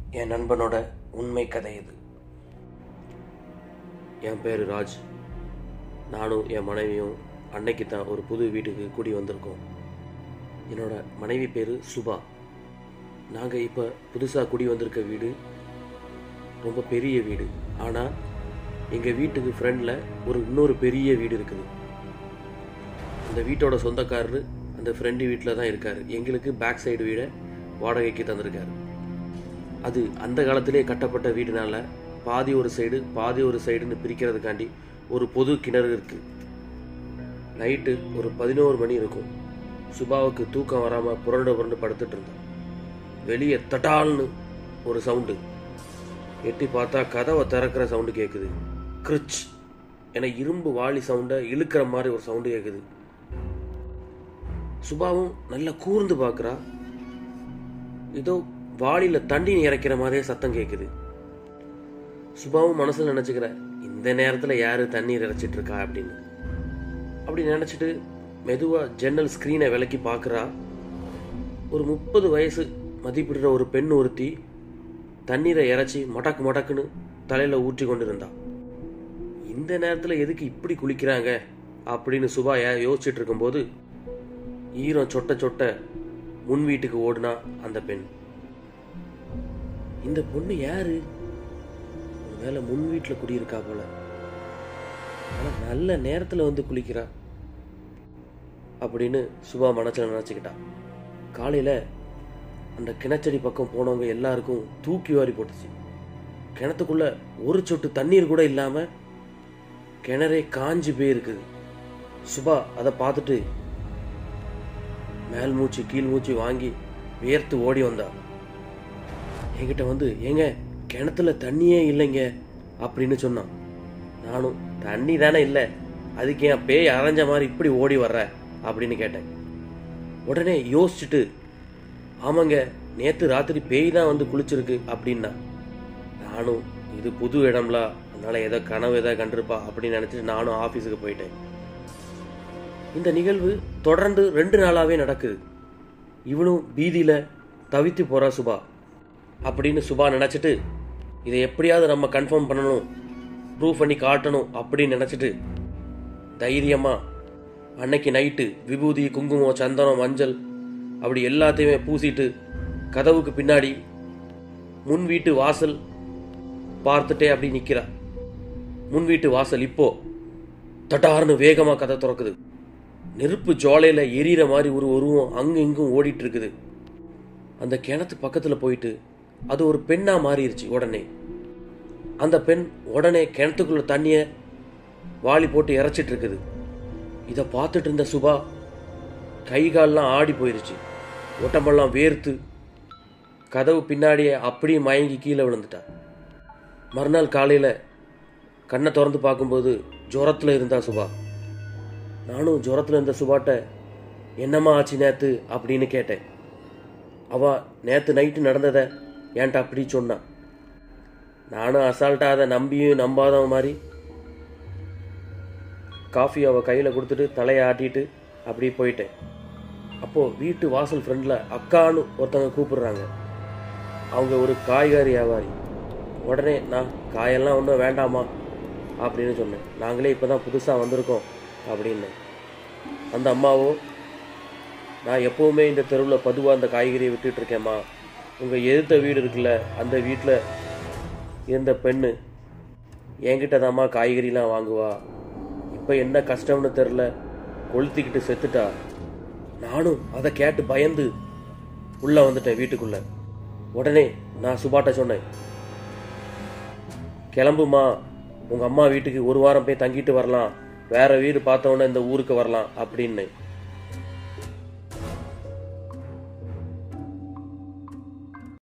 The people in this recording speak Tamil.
என் நண்பனோட உண்மை கதை இது என் பேர் ராஜ் நானும் என் மனைவியும் அன்னைக்கு தான் ஒரு புது வீட்டுக்கு குடி வந்திருக்கோம் என்னோட மனைவி பேர் சுபா நாங்கள் இப்போ புதுசாக குடி வந்திருக்க வீடு ரொம்ப பெரிய வீடு ஆனால் எங்கள் வீட்டுக்கு ஃப்ரண்டில் ஒரு இன்னொரு பெரிய வீடு இருக்குது அந்த வீட்டோட சொந்தக்காரரு அந்த ஃப்ரெண்டு வீட்டில் தான் இருக்கார் எங்களுக்கு பேக் சைடு வீடை வாடகைக்கு தந்திருக்காரு அது அந்த காலத்திலே கட்டப்பட்ட வீடுனால பாதி ஒரு சைடு பாதி ஒரு சைடுன்னு பிரிக்கிறதுக்காண்டி ஒரு பொது கிணறு இருக்கு நைட்டு ஒரு பதினோரு மணி இருக்கும் சுபாவுக்கு தூக்கம் வராமல் புரண்டு புரண்டு படுத்துட்டு இருந்தான் வெளியே தட்டால்னு ஒரு சவுண்டு எட்டி பார்த்தா கதவை திறக்கிற சவுண்டு கேட்குது கிரிச் என இரும்பு வாளி சவுண்டை இழுக்கிற மாதிரி ஒரு சவுண்டு கேட்குது சுபாவும் நல்லா கூர்ந்து பார்க்குறா ஏதோ வாளியில் தண்ணி இறைக்கிற மாதிரியே சத்தம் கேட்குது சுபாவும் மனசில் நினச்சிக்கிற இந்த நேரத்தில் யார் தண்ணீர் இறைச்சிட்டு இருக்கா அப்படின்னு அப்படி நினச்சிட்டு மெதுவாக ஜன்னல் ஸ்க்ரீனை விலக்கி பார்க்குறா ஒரு முப்பது வயசு மதிப்பிடுற ஒரு பெண் ஒருத்தி தண்ணீரை இறைச்சி மடக்கு மடக்குன்னு தலையில் ஊற்றி கொண்டு இருந்தா இந்த நேரத்தில் எதுக்கு இப்படி குளிக்கிறாங்க அப்படின்னு சுபா யா- யோசிச்சுட்டு இருக்கும்போது ஈரம் சொட்ட சொட்ட முன் வீட்டுக்கு ஓடுனா அந்த பெண் இந்த பொண்ணு யாரு ஒருவேளை முன் வீட்டில் குடியிருக்கா போல ஆனா நல்ல நேரத்தில் வந்து குளிக்கிறா அப்படின்னு சுபா மனசில் நினச்சிக்கிட்டா காலையில் அந்த கிணச்சடி பக்கம் போனவங்க எல்லாருக்கும் தூக்கி வாரி போட்டுச்சு கிணத்துக்குள்ள ஒரு சொட்டு தண்ணீர் கூட இல்லாமல் கிணறே காஞ்சி போயிருக்குது சுபா அதை பார்த்துட்டு மேல் மூச்சு கீழ் மூச்சு வாங்கி வியர்த்து ஓடி வந்தா என்கிட்ட வந்து ஏங்க கிணத்துல தண்ணியே இல்லைங்க அப்படின்னு சொன்னான் நானும் தண்ணி தானே இல்லை அதுக்கு ஏன் பேய் அரைஞ்ச மாதிரி இப்படி ஓடி வர்ற அப்படின்னு கேட்டேன் உடனே யோசிச்சுட்டு ஆமாங்க நேத்து ராத்திரி பேய் தான் வந்து குளிச்சிருக்கு அப்படின்னா நானும் இது புது இடம்ல அதனால ஏதோ கனவு ஏதோ கண்டிருப்பா அப்படின்னு நினைச்சிட்டு நானும் ஆபீஸுக்கு போயிட்டேன் இந்த நிகழ்வு தொடர்ந்து ரெண்டு நாளாவே நடக்குது இவனும் பீதியில தவித்து போறா சுபா அப்படின்னு சுபா நினைச்சிட்டு இதை எப்படியாவது நம்ம கன்ஃபார்ம் பண்ணணும் ப்ரூவ் பண்ணி காட்டணும் அப்படின்னு நினைச்சிட்டு தைரியமா அன்னைக்கு நைட்டு விபூதி குங்குமம் சந்தனம் மஞ்சள் அப்படி எல்லாத்தையுமே பூசிட்டு கதவுக்கு பின்னாடி முன் வீட்டு வாசல் பார்த்துட்டே அப்படி நிக்கிறா முன் வீட்டு வாசல் இப்போ தட்டார்னு வேகமா கதை திறக்குது நெருப்பு ஜுவாலையில எரியற மாதிரி ஒரு உருவம் அங்கும் இங்கும் ஓடிட்டு இருக்குது அந்த கிணத்து பக்கத்துல போயிட்டு அது ஒரு பெண்ணா மாறிடுச்சு உடனே அந்த பெண் உடனே கிணத்துக்குள்ள தண்ணிய வாளி போட்டு இறைச்சிட்டு இருக்குது இதை பார்த்துட்டு இருந்த சுபா கை கால்லாம் ஆடி போயிருச்சு உடம்பெல்லாம் வேர்த்து கதவு பின்னாடியே அப்படியே மயங்கி கீழே விழுந்துட்டா மறுநாள் காலையில் கண்ணை திறந்து பார்க்கும்போது ஜுரத்தில் இருந்தா சுபா நானும் ஜுரத்தில் இருந்த சுபாட்ட என்னம்மா ஆச்சு நேத்து அப்படின்னு கேட்டேன் அவ நேத்து நைட்டு நடந்ததை என்கிட்ட அப்படி சொன்னான் நானும் அசால்ட்டாக அதை நம்பியும் நம்பாத மாதிரி காஃபி அவள் கையில் கொடுத்துட்டு தலையை ஆட்டிட்டு அப்படி போயிட்டேன் அப்போது வீட்டு வாசல் ஃப்ரண்டில் அக்கான்னு ஒருத்தவங்க கூப்பிடுறாங்க அவங்க ஒரு காய்கறி வியாபாரி உடனே நான் காயெல்லாம் ஒன்றும் வேண்டாமா அப்படின்னு சொன்னேன் நாங்களே இப்போ தான் புதுசாக வந்திருக்கோம் அப்படின்னு அந்த அம்மாவோ நான் எப்போவுமே இந்த தெருவில் பதுவாக அந்த காய்கறியை விட்டுட்டு இருக்கேம்மா உங்கள் எதிர்த்த வீடு இருக்குல்ல அந்த வீட்டில் இருந்த பெண்ணு என்கிட்ட தாம்மா காய்கறிலாம் வாங்குவா இப்போ என்ன கஷ்டம்னு தெரில கொளுத்திக்கிட்டு செத்துட்டா நானும் அதை கேட்டு பயந்து உள்ளே வந்துட்டேன் வீட்டுக்குள்ள உடனே நான் சுபாட்ட சொன்னேன் கிளம்புமா உங்கள் அம்மா வீட்டுக்கு ஒரு வாரம் போய் தங்கிட்டு வரலாம் வேற வீடு பார்த்தவொன்னே இந்த ஊருக்கு வரலாம் அப்படின்னு